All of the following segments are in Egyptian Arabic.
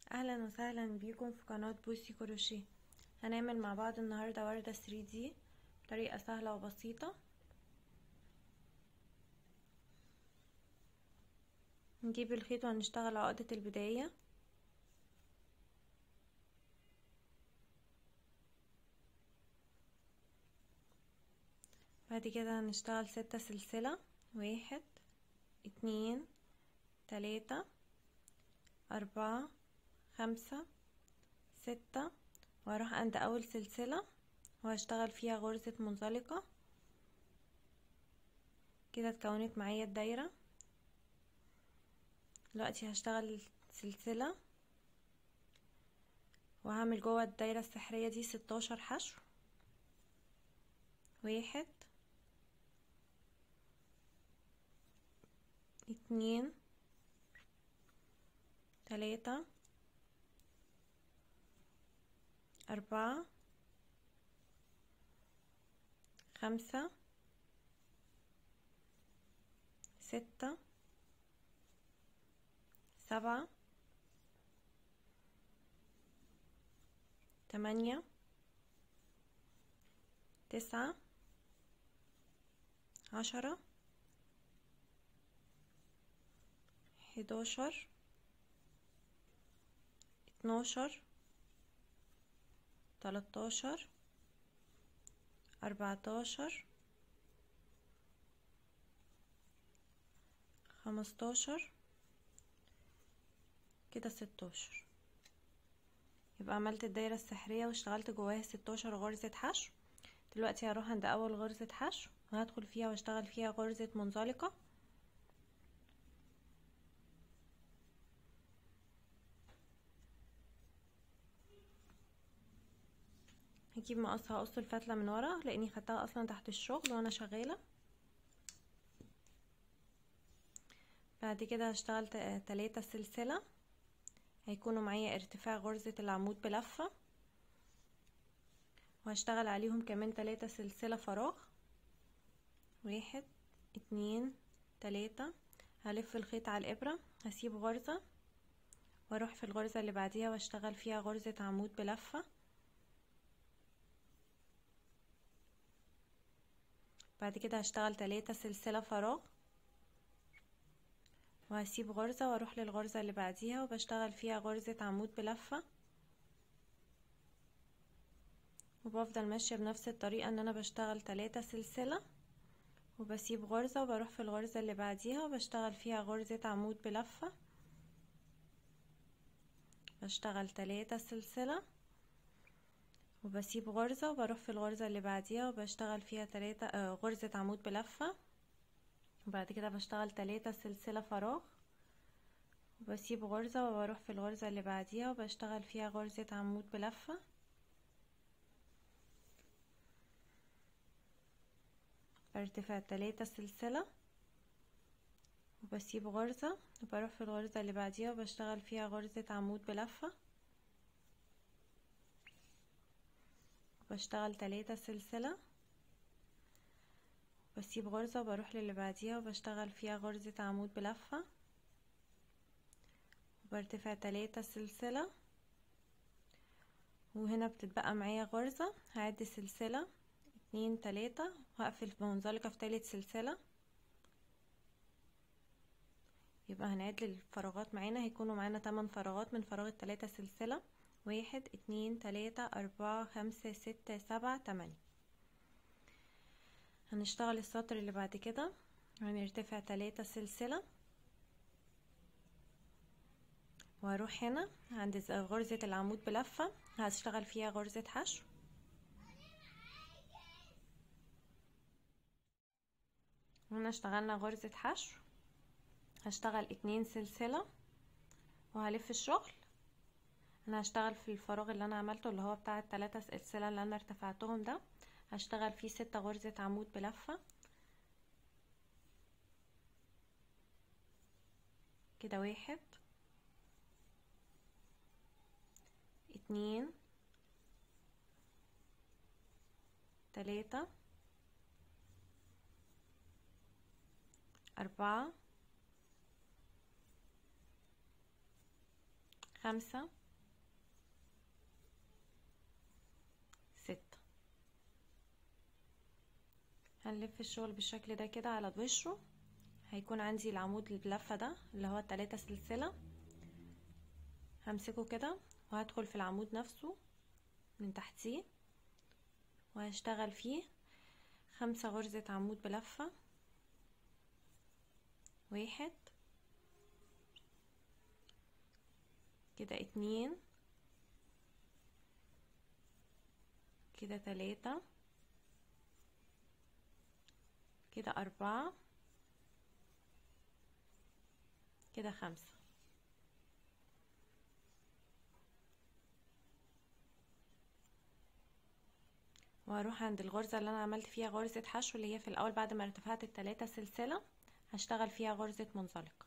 اهلا وسهلا بيكم في قناة بوسي كروشيه هنعمل مع بعض النهاردة وردة 3D بطريقة سهلة وبسيطة نجيب الخيط وهنشتغل عقدة البداية بعد كده هنشتغل ستة سلسلة واحد اتنين تلاتة أربعة خمسة ستة واروح عند اول سلسلة وهشتغل فيها غرزة منزلقة كده اتكونت معايا الدايرة دلوقتي هشتغل سلسلة وهعمل جوه الدايرة السحرية دي ستاشر حشو واحد اتنين تلاتة أربعة خمسة ستة سبعة تمانية تسعة عشرة حداشر اتناشر تلاتاشر أربعتاشر خمستاشر كده ستاشر يبقى عملت الدايرة السحرية واشتغلت جواها ستاشر غرزة حشو دلوقتي هروح عند أول غرزة حشو وهدخل فيها واشتغل فيها غرزة منزلقة هجيب مقص هقص الفتله من ورا لاني خدتها اصلا تحت الشغل وانا شغاله بعد كده هشتغل تلاتة سلسله هيكونوا معايا ارتفاع غرزه العمود بلفه وهشتغل عليهم كمان تلاتة سلسله فراغ واحد اتنين تلاتة هلف الخيط على الابره هسيب غرزه واروح في الغرزه اللي بعديها واشتغل فيها غرزه عمود بلفه بعد كده هشتغل تلاتة سلسلة فراغ وهسيب غرزة واروح للغرزة اللي بعديها وبشتغل فيها غرزة عمود بلفة وبفضل ماشية بنفس الطريقة ان انا بشتغل تلاتة سلسلة وبسيب غرزة وبروح في الغرزة اللي بعديها وبشتغل فيها غرزة عمود بلفة بشتغل تلاتة سلسلة وبسيب غرزة وبروح في الغرزة اللي بعديها وبشتغل فيها تلاتة آه غرزة عمود بلفة وبعد كده بشتغل تلاتة سلسلة فراغ وبسيب غرزة وبروح في الغرزة اللي بعديها وبشتغل فيها غرزة عمود بلفة برتفع تلاتة سلسلة وبسيب غرزة وبروح في الغرزة اللي بعديها وبشتغل فيها غرزة عمود بلفة بشتغل تلاتة سلسلة بسيب غرزة وبروح للي بعديها وبشتغل فيها غرزة عمود بلفة وبرتفع تلاتة سلسلة وهنا بتتبقى معايا غرزة هعد سلسلة اتنين تلاتة وهقفل بمنزلقة في تالت سلسلة يبقى هنعد الفراغات معانا هيكونوا معانا تمن فراغات من فراغ التلاتة سلسلة واحد اتنين تلاتة اربعة خمسة ستة سبعة تمانية هنشتغل السطر اللي بعد كده هنرتفع تلاتة سلسلة وهروح هنا عند غرزة العمود بلفة هشتغل فيها غرزة حشو هنا اشتغلنا غرزة حشو هشتغل اتنين سلسلة وهلف الشغل انا هشتغل في الفراغ اللي انا عملته اللي هو بتاع التلاتة سلسلة اللي انا ارتفعتهم ده هشتغل فيه ستة غرزة عمود بلفة كده واحد اتنين تلاتة أربعة خمسة هنلف الشغل بالشكل ده كده على وشه هيكون عندي العمود اللفة ده اللي هو التلاتة سلسلة همسكه كده وهدخل في العمود نفسه من تحتيه وهشتغل فيه خمسة غرزة عمود بلفة واحد كده اتنين كده تلاتة كده أربعة كده خمسة وهروح عند الغرزة اللي أنا عملت فيها غرزة حشو اللي هي في الأول بعد ما ارتفعت التلاتة سلسلة هشتغل فيها غرزة منزلقة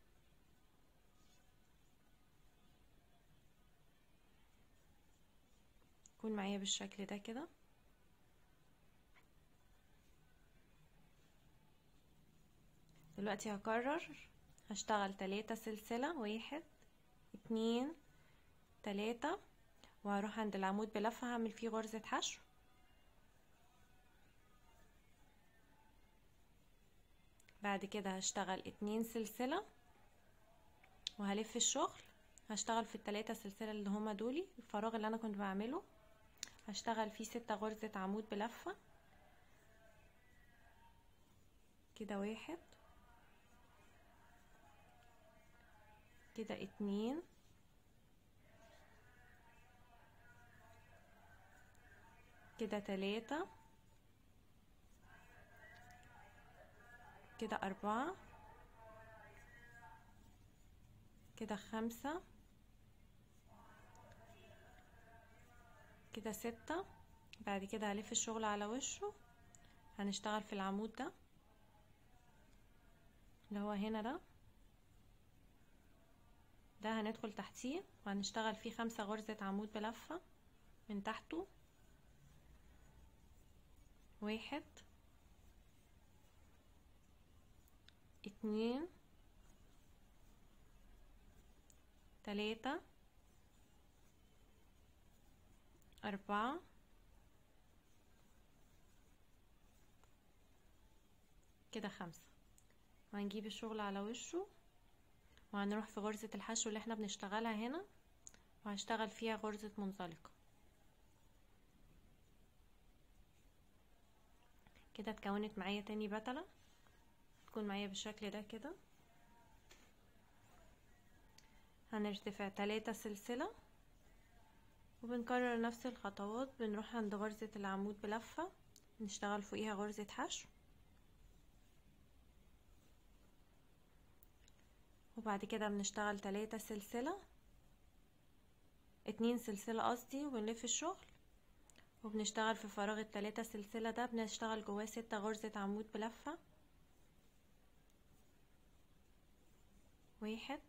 يكون معايا بالشكل ده كده دلوقتي هكرر هشتغل تلاتة سلسلة واحد اتنين تلاتة وهروح عند العمود بلفة هعمل فيه غرزة حشو بعد كده هشتغل اتنين سلسلة وهلف الشغل هشتغل في التلاتة سلسلة اللي هما دولي الفراغ اللي انا كنت بعمله هشتغل فيه ستة غرزة عمود بلفة كده واحد كده اتنين كده تلاتة كده أربعة كده خمسة كده ستة بعد كده هلف الشغل على وشه هنشتغل في العمود ده اللي هو هنا ده ده هندخل تحتيه وهنشتغل فيه خمسة غرزة عمود بلفة من تحته واحد اتنين تلاتة أربعة كده خمسة وهنجيب الشغل على وشه وهنروح في غرزة الحشو اللي احنا بنشتغلها هنا وهشتغل فيها غرزة منزلقة كده اتكونت معايا تاني بتلة تكون معايا بالشكل ده كده هنرتفع تلاتة سلسلة وبنكرر نفس الخطوات بنروح عند غرزة العمود بلفة نشتغل فوقيها غرزة حشو وبعد كده بنشتغل تلاتة سلسلة اتنين سلسلة قصدي وبنلف الشغل وبنشتغل في فراغ التلاتة سلسلة ده بنشتغل جواه ستة غرزة عمود بلفة واحد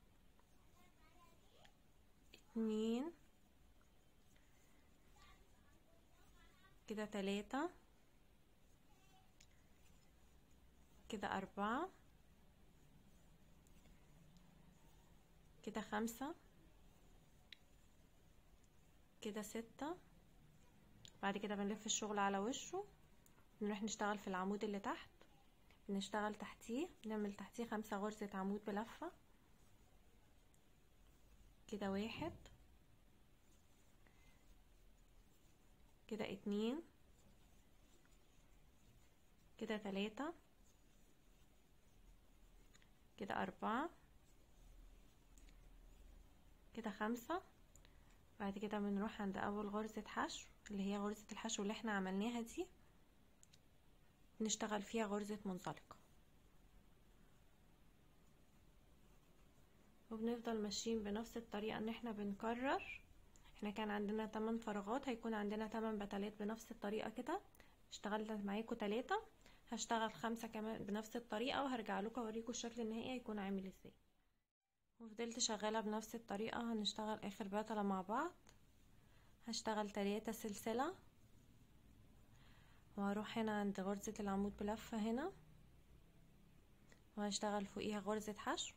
اتنين كده تلاتة كده أربعة كده خمسة كده ستة بعد كده بنلف الشغل على وشه بنروح نشتغل في العمود اللي تحت بنشتغل تحتيه نعمل تحتيه خمسة غرزة عمود بلفة كده واحد كده اتنين كده تلاتة كده أربعة كده خمسة بعد كده بنروح عند أول غرزة حشو اللي هي غرزة الحشو اللي احنا عملناها دي نشتغل فيها غرزة منزلقة وبنفضل ماشيين بنفس الطريقة ان احنا بنكرر احنا كان عندنا 8 فراغات هيكون عندنا 8 بتلات بنفس الطريقة كده اشتغلت معاكم تلاتة هشتغل خمسة كمان بنفس الطريقة وهرجع لكم اوريكم الشكل النهائي هيكون عامل ازاي وفضلت شغالة بنفس الطريقة هنشتغل اخر بتلة مع بعض هشتغل تلاتة سلسلة وهروح هنا عند غرزة العمود بلفة هنا وهشتغل فوقيها غرزة حشو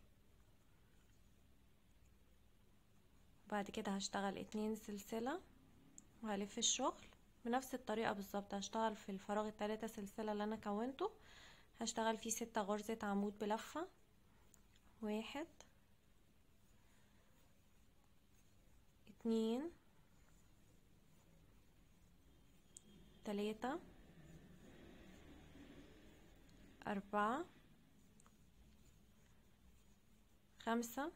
بعد كده هشتغل اتنين سلسلة وهلف الشغل بنفس الطريقة بالظبط هشتغل في الفراغ التلاتة سلسلة اللي انا كونته هشتغل فيه ستة غرزة عمود بلفة واحد اتنين تلاتة أربعة خمسة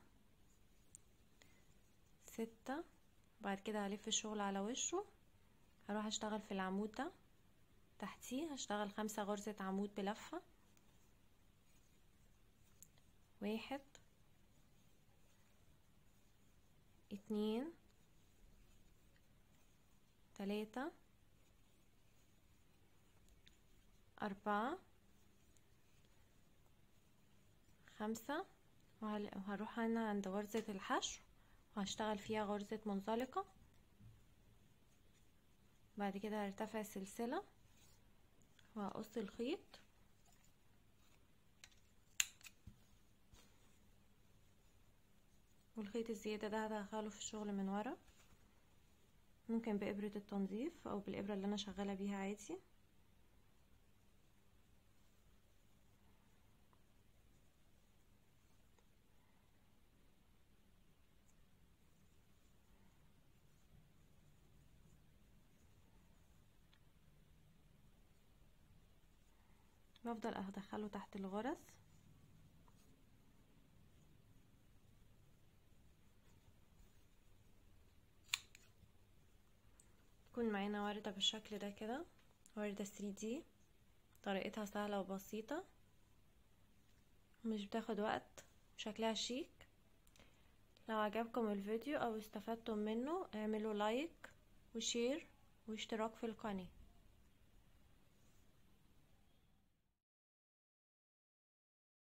ستة بعد كده هلف الشغل على وشه هروح اشتغل في العمود ده تحتيه هشتغل خمسة غرزة عمود بلفة واحد اتنين تلاتة أربعة خمسة وهروح هنا عند غرزة الحشو وهشتغل فيها غرزة منزلقة بعد كده هرتفع السلسلة وهقص الخيط والخيط الزيادة ده هدخله في الشغل من ورا ممكن بإبرة التنظيف أو بالإبرة اللي أنا شغالة بيها عادي بفضل ادخله تحت الغرز تكون معانا وردة بالشكل ده كده وردة 3D طريقتها سهلة وبسيطة مش بتاخد وقت شكلها شيك لو عجبكم الفيديو او استفدتم منه اعملوا لايك وشير واشتراك في القناه